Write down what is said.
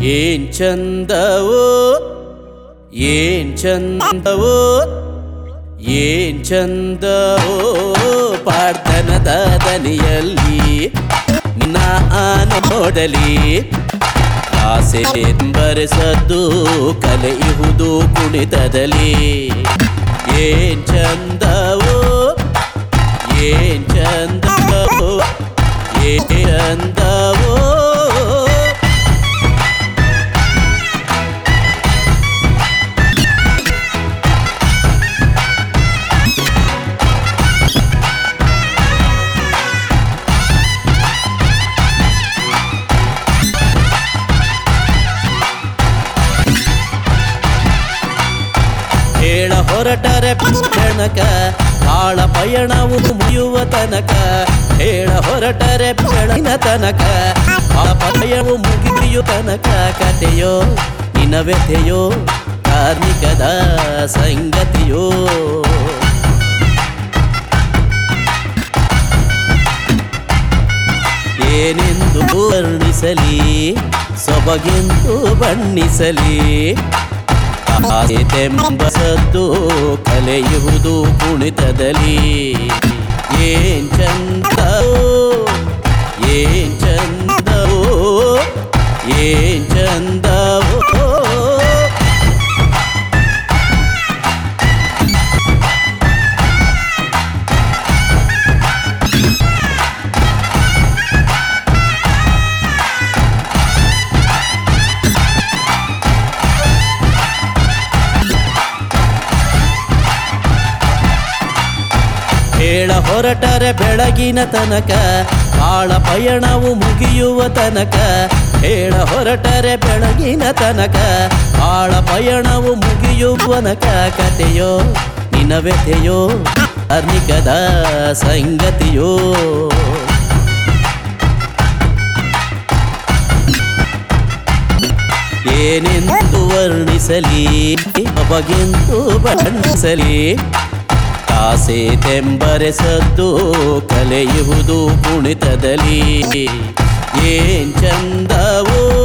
ಏನ್ ಚಂದವೋ ಏನ್ ಚಂದವೋ ಏನ್ ಚಂದವೋ ಪಾಡ್ತನದ ದನಿಯಲ್ಲಿ ನಿನ್ನ ನೋಡಲಿ ಆಸೆ ಬರೆಸದ್ದು ಕಲೆಯುವುದು ಕುಣಿತದಲ್ಲಿ ಏನ್ ಚಂದವೋ ಏನ್ ಚಂದವೋ ಏನ್ ಚಂದವೋ ಹೇಳ ಹೊರಟರೆ ಬೆಣಕ ಆಳ ಪಯಣವು ಮುಗಿಯುವ ತನಕ ಹೇಳ ಹೊರಟರೆ ಬೆಳಗಿನ ತನಕ ಆ ಪಯಣವು ಮುಗಿಯು ತನಕ ಕಥೆಯೋ ನಿನ ವ್ಯಥೆಯೋ ಕಾರ್ಮಿಕದ ಸಂಗತಿಯೋ ಏನೆಂದು ವರ್ಣಿಸಲಿ ಸೊಬಗೆಂದು ಬಣ್ಣಿಸಲಿ ಆಸೆತೆಂಬಸದ್ದು ಕಲೆಯುವುದು ಕುಣಿತದಲ್ಲಿ ಏನ್ ಚಂದವೋ ಏನ್ ಚಂದವೋ ಏನ್ ಚಂದವೋ ಹೇಳ ಹೊರಟರೆ ಬೆಳಗಿನ ತನಕ ಆಳ ಪಯಣವು ಮುಗಿಯುವ ತನಕ ಹೇಳ ಹೊರಟರೆ ಬೆಳಗಿನ ತನಕ ಆಳ ಪಯಣವು ಮುಗಿಯುವನಕ ಕಥೆಯೋ ನಿನ ವ್ಯಥೆಯೋ ಅರ್ನಿಕದ ಸಂಗತಿಯೋ ಏನೆಂದು ವರ್ಣಿಸಲಿ ಬಗೆಂದು ಬಣ್ಣಿಸಲಿ ಆಸೆ ತೆಂಬರೆಸದ್ದು ಕಲೆಯುವುದು ಕುಣಿತದಲ್ಲಿ ಏನ್ ಚಂದವೋ